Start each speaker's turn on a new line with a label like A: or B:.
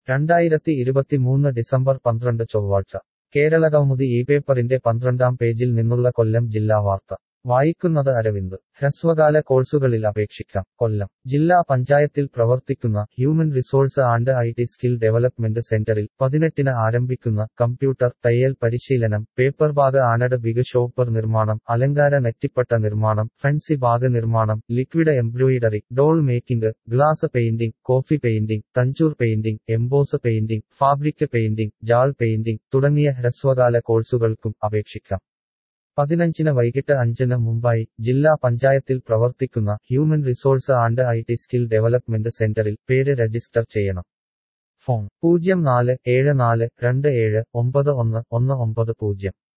A: രണ്ടായിരത്തി ഇരുപത്തിമൂന്ന് ഡിസംബർ പന്ത്രണ്ട് ചൊവ്വാഴ്ച കേരളകൗമുദി ഈ പേപ്പറിന്റെ പന്ത്രണ്ടാം പേജിൽ നിന്നുള്ള കൊല്ലം ജില്ലാ വാർത്ത വായിക്കുന്നത് അരവിന്ദ് ഹ്രസ്വകാല കോഴ്സുകളിൽ അപേക്ഷിക്കാം കൊല്ലം ജില്ലാ പഞ്ചായത്തിൽ പ്രവർത്തിക്കുന്ന human resource and I T skill development സെന്ററിൽ പതിനെട്ടിന് ആരംഭിക്കുന്ന കമ്പ്യൂട്ടർ തയ്യൽ പരിശീലനം paper bag and big shopper നിർമ്മാണം അലങ്കാര നെറ്റിപ്പട്ട നിർമ്മാണം ഫാൻസി ബാഗ് നിർമ്മാണം liquid embroidery doll making glass painting coffee painting Tanjore painting emboss painting fabric painting ജാൾ പെയിന്റിംഗ് തുടങ്ങിയ ഹ്രസ്വകാല കോഴ്സുകൾക്കും അപേക്ഷിക്കാം പതിനഞ്ചിന് വൈകിട്ട് അഞ്ചിന് മുമ്പായി ജില്ലാ പഞ്ചായത്തിൽ പ്രവർത്തിക്കുന്ന human resource and I T skill development സെന്ററിൽ പേര് രജിസ്റ്റർ ചെയ്യണം ഫോൺ പൂജ്യം നാല് ഏഴ് നാല് രണ്ട് ഏഴ് ഒമ്പത് ഒന്ന് ഒന്ന് ഒമ്പത് പൂജ്യം